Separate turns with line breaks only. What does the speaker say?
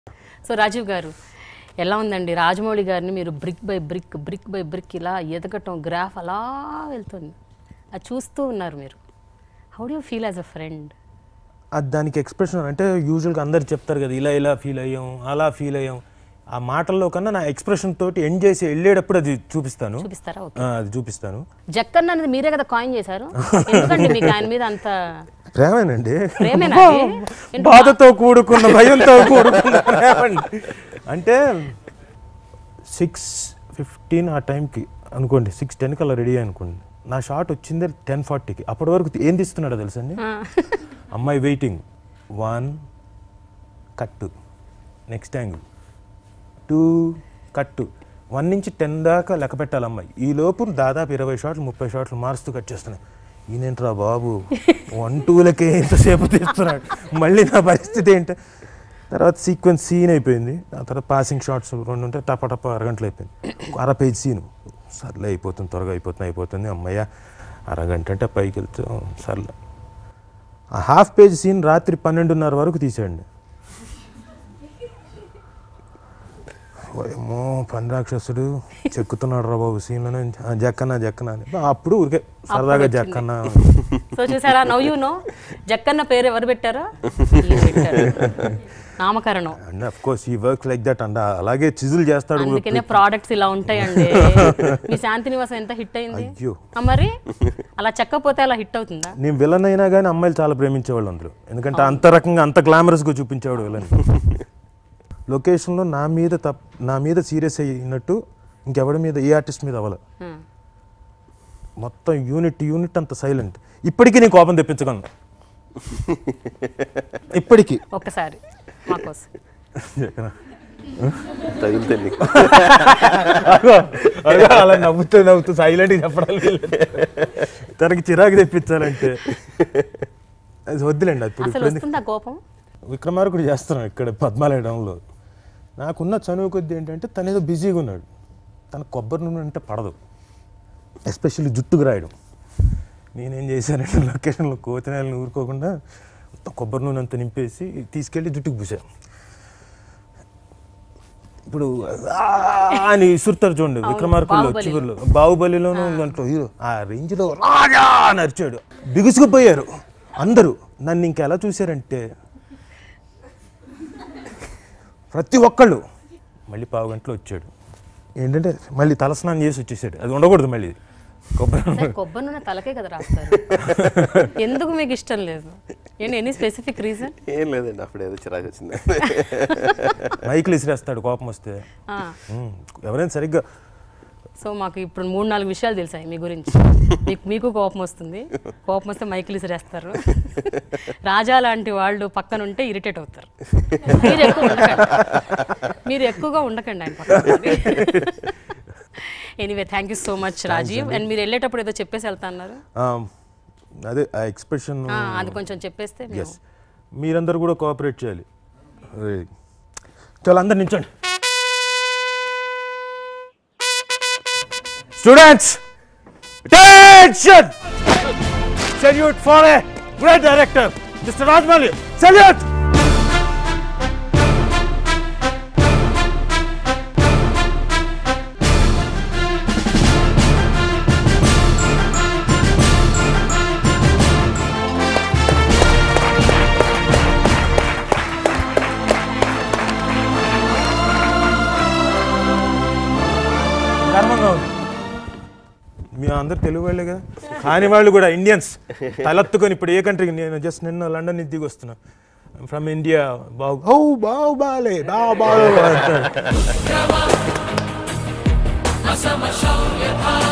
So Rajiv గారు ఎలా ఉందండి రాజమౌళి గారిని మీరు brick by brick brick by brick ఇలా ఎదగటం గ్రాఫ్ అలా వెళ్తుంది అది చూస్తూ ఉన్నారు మీరు how do feel as a friend
అది దానికి ఎక్స్ప్రెషన్ అంటే యూజువల్గా అందరు చెప్తారు కదా ఇలా ఇలా ఫీల్ అయ్యాం అలా ఫీల్ అయ్యాం ఆ మాటల్లో కన్నా నా ఎక్స్ప్రెషన్ తోటి ఎండ్ చేసి వెళ్ళేటప్పుడు అది చూపిస్తాను
చూపిస్తారా ఓకే
ఆ, అది చూపిస్తాను
జక్కన్న అనేది మీరే కదా కాయిన్ చేశారు ఎందుకండి మీకు ఆయన మీద అంత
ప్రేమేనండి
ప్రేమేనా అది? ఏంటో
బాధతో కూడుకున్న భయంతో కూడుకున్న ప్రేమండి అంటే సిక్స్ ఫిఫ్టీన్ ఆ టైంకి అనుకోండి సిక్స్ టెన్కి అలా రెడీ అనుకోండి నా షాట్ వచ్చింది టెన్ ఫార్టీకి అప్పటి వరకు ఏం తీస్తున్నాడో తెలుసండి
ఆ,
అమ్మాయి waiting one cut next angle two cut one నుంచి టెన్ దాకా లెక్క పెట్టాలి అమ్మాయి ఈ లోపు దాదాపు ఇరవై షాట్లు ముప్పై షాట్లు మారుస్తూ కట్ చేస్తున్నాయి ఈయనేంట్రా బాబు వన్ టూలకే ఎంతసేపు తీస్తున్నాడు మళ్ళీ నా పరిస్థితి ఏంటి తర్వాత సీక్వెన్స్ సీన్ అయిపోయింది ఆ తర్వాత పాసింగ్ షాట్స్ రెండు ఉంటే టప టప అరగంటలు అయిపోయింది అర పేజ్ సీను సర్లే అయిపోతుంది త్వరగా అయిపోతుంది అయిపోతుంది అమ్మయ్య అరగంట అంటే పైకి వెళ్తే సర్లే ఆ హాఫ్ పేజ్ సీన్ రాత్రి పన్నెండున్నర వరకు తీసేయండి ఏమో పని రాక్షసుడు చెక్కుతున్నాడు రా బాబు సీన్లోనే ఆ, జక్కన్న జక్కన్న అని అప్పుడు ఊరికే సరదాగా జక్కన్న
సో చూసారా నవ్ యూ నో జక్కన్న పేరు ఎవరు పెట్టారో ఈయన పెట్టారు. నామకరణం
అండ్ అఫ్ కోర్స్ ఈ వర్క్ లైక్ దట్ అండ్ అలాగే చిజుల్ చేస్తాడు
అందుకనే ప్రోడక్ట్స్ ఇలా ఉంటాయండి మీ శాంతి నివాసం ఎంత హిట్ అయింది
అయ్యో
ఆ, మరి అలా చెక్కపోతే అలా హిట్ అవుతుందా
నేను విలన్ అయినా కానీ అమ్మాయిలు చాలా ప్రేమించేవాళ్ళు అందులో ఎందుకంటే అంత రకంగా అంత గ్లామరస్గా చూపించేవాడు విలన్ లొకేషన్లో నా మీద తప్ నా మీద సీరియస్ అయినట్టు ఇంకెవడి మీద ఏ ఆర్టిస్ట్ మీద అవ్వలేదు
Hmm.
మొత్తం యూనిట్ యూనిట్ అంత సైలెంట్ ఇప్పటికీ నేను కోపం తెప్పించగలను ఇప్పటికీ
ఒక్కసారి మాకోసం
తగులుతాయి నీకు
అగో, అగో, అలా నవ్వుతూ నవ్వుతూ సైలెంట్గా చెప్పడం లేదు. తనకి చిరాకు తెప్పించాలంటే అది వద్దులేండి అది ఇప్పుడు
అసలు
ఇప్పుడు ఎందుకు?
వస్తుందా కోపం
విక్రమార్కుడు చేస్తున్నాం ఇక్కడ పద్మాలయడంలో నాకున్న చనువు కొద్ది ఏంటంటే తను ఏదో బిజీగా ఉన్నాడు తన కొబ్బరి నూనె అంటే పడదు ఎస్పెషల్లీ జుట్టుకు రాయడం నేనేం చేశానంటే లొకేషన్లో కోతినాయలను ఊరుకోకుండా మొత్తం కొబ్బరి నూనె అంతా నింపేసి తీసుకెళ్ళి జుట్టుకు పూసాను ఇప్పుడు ఆ అని ఇసురుతారు చూడండి విక్రమార్కుల్లో
బాహుబలిలో.
చివరిలో బాహుబలిలోనూ దాంట్లో హీరో ఆ రేంజ్లో రాజా అని అరిచాడు బిగుసుకుపోయారు అందరూ నన్ను ఇంకెలా చూశారంటే ప్రతి ఒక్కళ్ళు మళ్ళీ పావు గంటలో వచ్చాడు ఏంటంటే మళ్ళీ తలస్నానం చేసి వచ్చేసాడు అది ఉండకూడదు మళ్ళీ కొబ్బరి
సరే, కొబ్బరి నూనె తలకే కదా రాస్తారు ఎందుకు మీకు ఇష్టం లేదు ఏంటి ఎనీ స్పెసిఫిక్ రీజన్
ఏం లేదండి అప్పుడు ఏదో చిరాకు వచ్చింది
మైకులు ఇసిరేస్తాడు కోపం వస్తే ఉమ్, ఎవరైనా సరిగ్గా
సో మాకు ఇప్పుడు మూడు నాలుగు విషయాలు తెలిసాయి మీ గురించి మీకు మీకు కోపం వస్తుంది కోపం వస్తే మైకులు ఇసిరేస్తారు రాజా లాంటి వాళ్ళు పక్కన ఉంటే ఇరిటేట్ అవుతారు మీరు ఎక్కువ ఉండకండి మీరు ఎక్కువగా ఉండకండి ఆయన పక్కన anyway thank you so much Rajiv and మీరు వెళ్ళేటప్పుడు ఏదో చెప్పేసి వెళ్తా అన్నారు
ఆ, అదే ఆ ఎక్స్ప్రెషన్
ఆ, అది కొంచెం చెప్పేస్తే మేము-
ఎస్ మీరందరూ కూడా కోఆపరేట్ చేయాలి Ready. చాలా అందరు నించోండి students attention salute for a great director mister Rajamouli salute గర్వంగా ఉంది మీ అందరు తెలుగు వాళ్ళే కదా కాని వాళ్ళు కూడా ఇండియన్స్ తలెత్తుకొని ఇప్పుడు ఏ కంట్రీకి నేను జస్ట్ నిన్న లండన్ నుంచి దిగి వస్తున్నా ఫ్రమ్ ఇండియా బాగు ఓ బావు బాలే బావు బావు అంటాడు